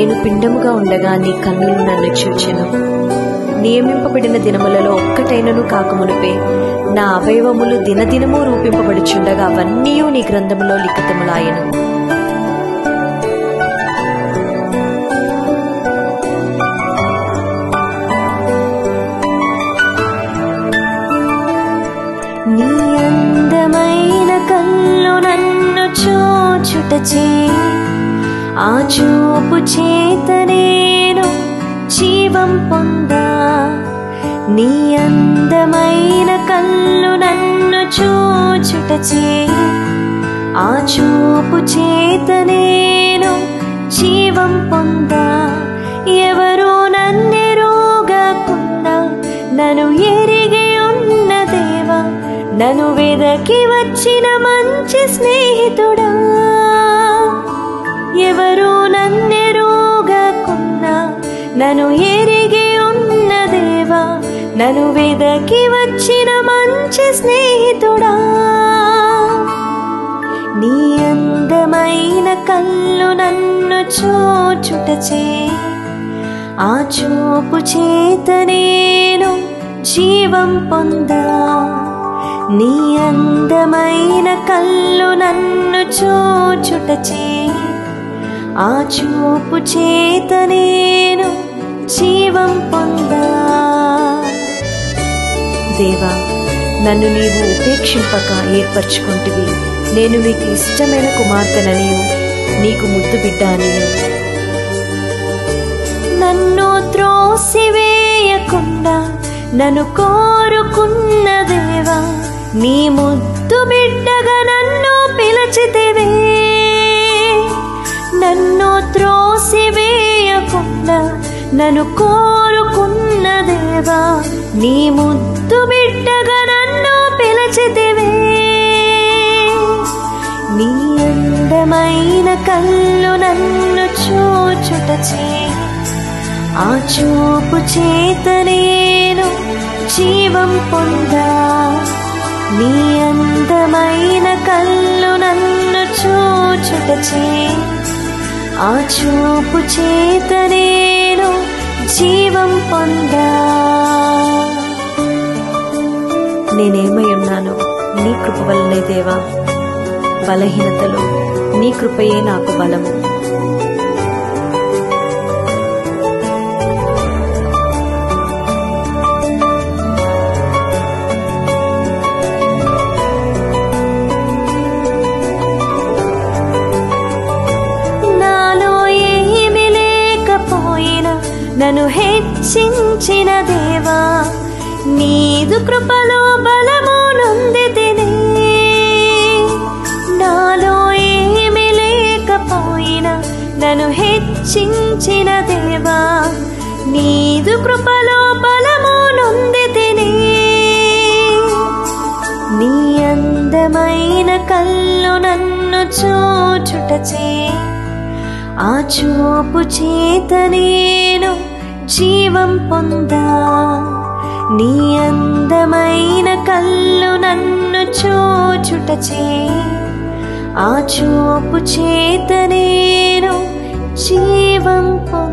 నేను పిండముగా ఉండగా నీ కన్నులు నన్ను చూచెను నియమింపబడిన దినములలో ఒక్కటైనను కాకమునుపే నా అవయవములు దినదినము రూపింపబడుచుండగా అవన్నీ నీ గ్రంథములో లిఖితములాయను నీ అందమైన కళ్ళు నన్ను చూచుటచే ఆ చూపు చేత నేను జీవం పొందా నీ అందమైన కళ్ళు నన్ను చూచుటచే ఆ చూపు చేత నేను జీవం పొందా ఎవరు నన్నెరుగకుండా నన్ను ఎరిగి ఉన్న దేవా నన్ను వెదకి వచ్చిన మంచి స్నేహితుడా ఎవరు నన్నెరుగకుండా నన్ను ఎరిగి ఉన్న దేవా నన్ను వెదకి వచ్చిన మంచి స్నేహితుడా నీ అందమైన కళ్ళు నన్ను చూచుటచే ఆ చూపు చేత నేను జీవం పొందా నీ అందమైన కళ్ళు నన్ను చూచుటచే ఆ చూపు చేత నేను జీవం పొందా దేవా నన్ను నీవు ఉపేక్షింపక ఏర్పరచుకుంటివి నేను మీకు ఇష్టమైన కుమార్తెననియు నీకు ముద్దు బిడ్డ అనియు నన్ను త్రోసివేయకుండా నన్ను కోరుకున్న దేవా నీ ముద్దు బిడ్డగా నన్ను పిలిచితివే నన్ను త్రోసివేయకుండా నన్ను కోరుకున్న దేవా నీ ముద్దు బిడ్డగా నన్ను పిలిచితివే నీ అందమైన కళ్ళు నన్ను చూచుటచే ఆ చూపు చేత నేను జీవం పొందా నీ అందమైన కళ్ళు నన్ను చూచుటచే ఆ చూపు చేత నేను జీవం పొందా నేనేమై ఉన్నాను నీ కృప వల్లనే దేవా బలహీనతలో నీ కృపయే నాకు బలము నాలో ఏమి లేకపోయినా నన్ను హెచ్చించిన దేవా నీదు కృపలో బలము నొందితినే నాలో ఏమి లేకపోయినా నన్ను హెచ్చించిన దేవా నీదు కృపలో బలము నొందితినే నీ అందమైన కళ్ళు నన్ను చూచుటచే ఆ చూపు చేత నేను జీవం పొందా నీ అందమైన కళ్ళు నన్ను చూచుటచే ఆ చూపు చేత నేను జీవం పొందా